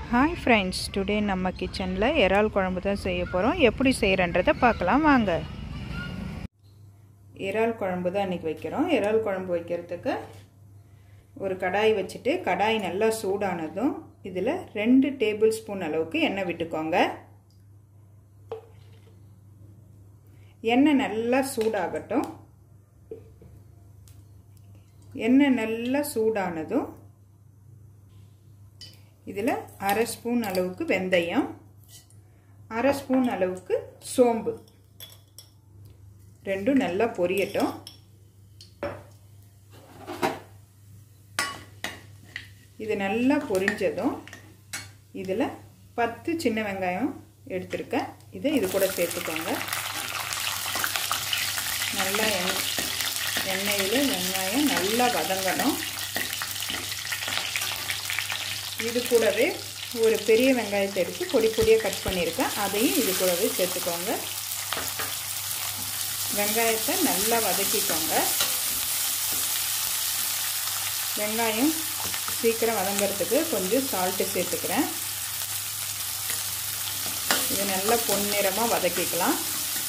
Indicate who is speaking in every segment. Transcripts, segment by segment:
Speaker 1: hi friends today நம்ம கிச்சனில் இறால் குழம்பு தான் செய்ய போகிறோம் எப்படி செய்கிறன்றதை பார்க்கலாம் வாங்க இறால் குழம்பு தான் இன்றைக்கி வைக்கிறோம் இறால் குழம்பு வைக்கிறதுக்கு ஒரு கடாய் வச்சுட்டு கடாய் நல்லா சூடானதும் இதில் ரெண்டு டேபிள் ஸ்பூன் அளவுக்கு எண்ணெய் விட்டுக்கோங்க எண்ணெய் நல்லா சூடாகட்டும் எண்ணெய் நல்லா சூடானதும் இதில் அரை ஸ்பூன் அளவுக்கு வெந்தயம் அரை ஸ்பூன் அளவுக்கு சோம்பு ரெண்டும் நல்லா பொரியட்டும் இது நல்லா பொரிஞ்சதும் இதில் பத்து சின்ன வெங்காயம் எடுத்திருக்கேன் இதை இது கூட சேர்த்துக்கோங்க நல்லா எண்ணெய் எண்ணெயில் வெங்காயம் நல்லா வதங்கணும் இது கூடவே ஒரு பெரிய வெங்காயத்தை எடுத்து பொடி பொடியாக கட் பண்ணியிருக்கேன் அதையும் இது கூடவே சேர்த்துக்கோங்க வெங்காயத்தை நல்லா வதக்கிக்கோங்க வெங்காயம் சீக்கிரம் வதங்கிறதுக்கு கொஞ்சம் சால்ட்டு சேர்த்துக்கிறேன் இது நல்லா பொன்னிறமாக வதக்கிக்கலாம்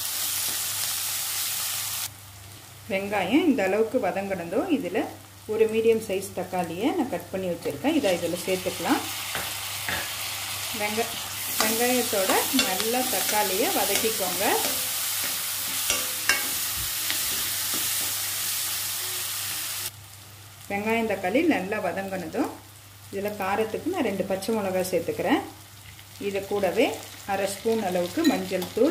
Speaker 1: வெங்காயம் இந்த அளவுக்கு வதங்கினதும் இதில் ஒரு மீடியம் சைஸ் தக்காளியை நான் கட் பண்ணி வச்சுருக்கேன் இதை இதில் சேர்த்துக்கலாம் வெங்க வெங்காயத்தோட நல்லா தக்காளியை வதக்கிக்கோங்க வெங்காயம் தக்காளி நல்லா வதங்கினதும் இதில் காரத்துக்கு நான் ரெண்டு பச்சை மிளகாய் சேர்த்துக்கிறேன் இதை கூடவே அரை ஸ்பூன் அளவுக்கு மஞ்சள் தூள்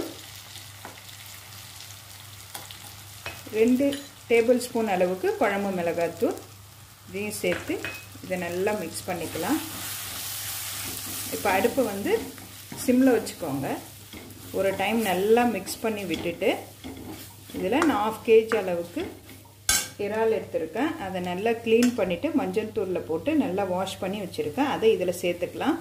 Speaker 1: ரெண்டு டேபிள் ஸ்பூன் அளவுக்கு குழம்பு மிளகாத்தூள் இதையும் சேர்த்து இதை நல்லா மிக்ஸ் பண்ணிக்கலாம் இப்போ அடுப்பு வந்து சிம்மில் வச்சுக்கோங்க ஒரு டைம் நல்லா மிக்ஸ் பண்ணி விட்டுட்டு இதில் நான் ஆஃப் கேஜி அளவுக்கு இறால் எடுத்திருக்கேன் அதை நல்லா க்ளீன் பண்ணிவிட்டு மஞ்சள் தூளில் போட்டு நல்லா வாஷ் பண்ணி வச்சுருக்கேன் அதை இதில் சேர்த்துக்கலாம்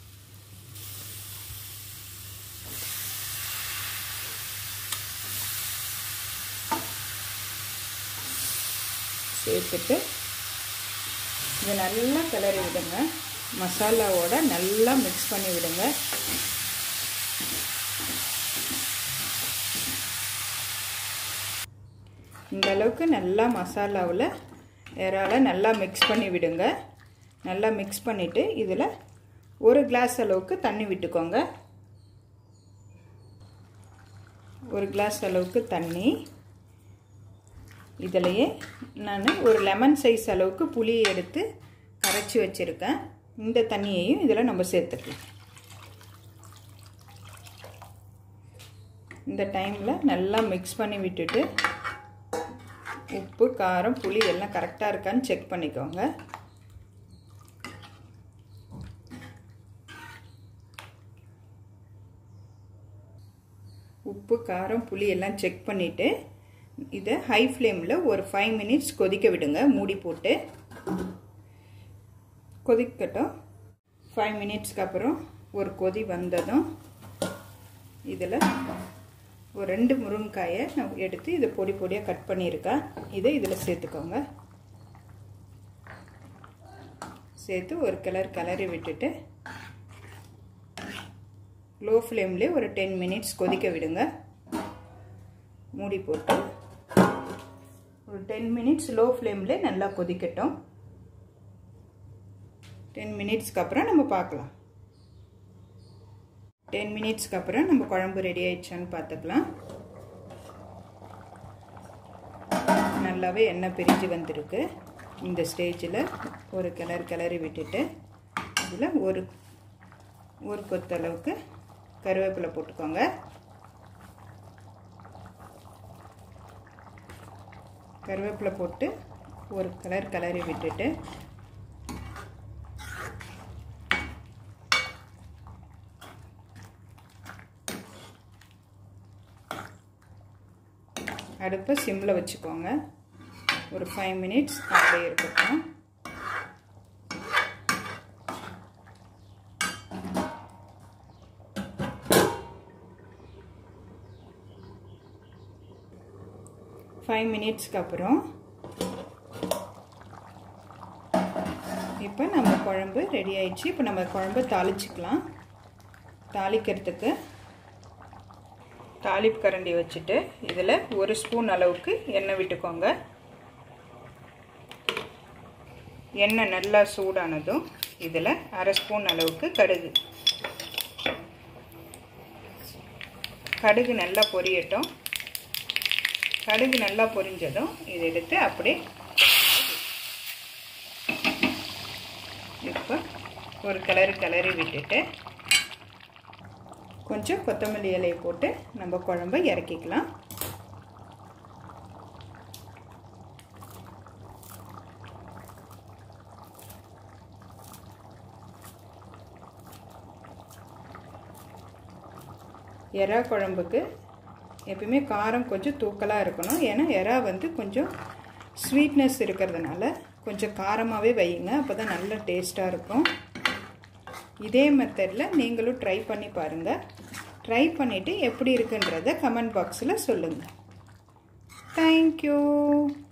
Speaker 1: சேர்த்துட்டு இதை நல்லா கிளறி விடுங்க மசாலாவோட நல்லா மிக்ஸ் பண்ணி விடுங்க இந்த அளவுக்கு நல்லா மசாலாவில் இறால நல்லா மிக்ஸ் பண்ணி விடுங்க நல்லா மிக்ஸ் பண்ணிவிட்டு இதில் ஒரு கிளாஸ் அளவுக்கு தண்ணி விட்டுக்கோங்க ஒரு கிளாஸ் அளவுக்கு தண்ணி இதிலையே நான் ஒரு லெமன் சைஸ் அளவுக்கு புளியை எடுத்து கரைச்சி வச்சுருக்கேன் இந்த தண்ணியையும் இதில் நம்ம சேர்த்துக்கலாம் இந்த டைமில் நல்லா மிக்ஸ் பண்ணி விட்டுட்டு உப்பு காரம் புளி எல்லாம் கரெக்டாக இருக்கான்னு செக் பண்ணிக்கோங்க உப்பு காரம் புளி எல்லாம் செக் பண்ணிவிட்டு இதை ஹை ஃப்ளேமில் ஒரு ஃபைவ் மினிட்ஸ் கொதிக்க விடுங்க மூடி போட்டு கொதிக்கட்டும் ஃபைவ் மினிட்ஸ்க்கு அப்புறம் ஒரு கொதி வந்ததும் இதில் ஒரு ரெண்டு முருங்காயை நான் எடுத்து இதை பொடி பொடியாக கட் பண்ணியிருக்கேன் இதை இதில் சேர்த்துக்கோங்க சேர்த்து ஒரு கலர் கிளறி விட்டுட்டு லோ ஃப்ளேம்லேயே ஒரு டென் மினிட்ஸ் கொதிக்க விடுங்க மூடி போட்டு ஒரு டென் மினிட்ஸ் லோ ஃப்ளேமில் நல்லா கொதிக்கட்டும் டென் மினிட்ஸ்க்கு அப்புறம் நம்ம பார்க்கலாம் டென் மினிட்ஸ்க்கு அப்புறம் நம்ம குழம்பு ரெடி ஆயிடுச்சான்னு பார்த்துக்கலாம் நல்லாவே எண்ணெய் பிரிஞ்சு வந்திருக்கு இந்த ஸ்டேஜில் ஒரு கிளறு கிளறி விட்டுட்டு இதில் ஒரு ஒரு கொத்தளவுக்கு கருவேப்பிலை போட்டுக்கோங்க கருவேப்பிலை போட்டு ஒரு கலர் கலரி விட்டுட்டு அடுப்பை சிம்மில் வச்சுக்கோங்க ஒரு ஃபைவ் மினிட்ஸ் அப்படியே இருக்கட்டும் ஃபைவ் மினிட்ஸ்க்கு அப்புறம் இப்போ நம்ம குழம்பு ரெடி ஆயிடுச்சு இப்போ நம்ம குழம்பு தாளிச்சிக்கலாம் தாளிக்கிறதுக்கு தாளிப்பு கரண்டி வச்சுட்டு இதில் ஒரு ஸ்பூன் அளவுக்கு எண்ணெய் விட்டுக்கோங்க எண்ணெய் நல்லா சூடானதும் இதில் அரை ஸ்பூன் அளவுக்கு கடுகு கடுகு நல்லா பொரியட்டும் கடுகு நல்லா பொரிஞ்சதும் இதை எடுத்து அப்படியே இப்போ ஒரு கிளறு கிளறி விட்டுட்டு கொஞ்சம் கொத்தமல்லி இலையை போட்டு நம்ம குழம்ப இறக்கிக்கலாம் எறா குழம்புக்கு எப்பயுமே காரம் கொஞ்சம் தூக்கலாக இருக்கணும் ஏன்னா எறா வந்து கொஞ்சம் ஸ்வீட்னஸ் இருக்கிறதுனால கொஞ்சம் காரமாகவே வையுங்க அப்போ தான் நல்ல டேஸ்ட்டாக இருக்கும் இதே மெத்தடில் நீங்களும் ட்ரை பண்ணி பாருங்கள் ட்ரை பண்ணிவிட்டு எப்படி இருக்குன்றத கமெண்ட் பாக்ஸில் சொல்லுங்கள் தேங்க்யூ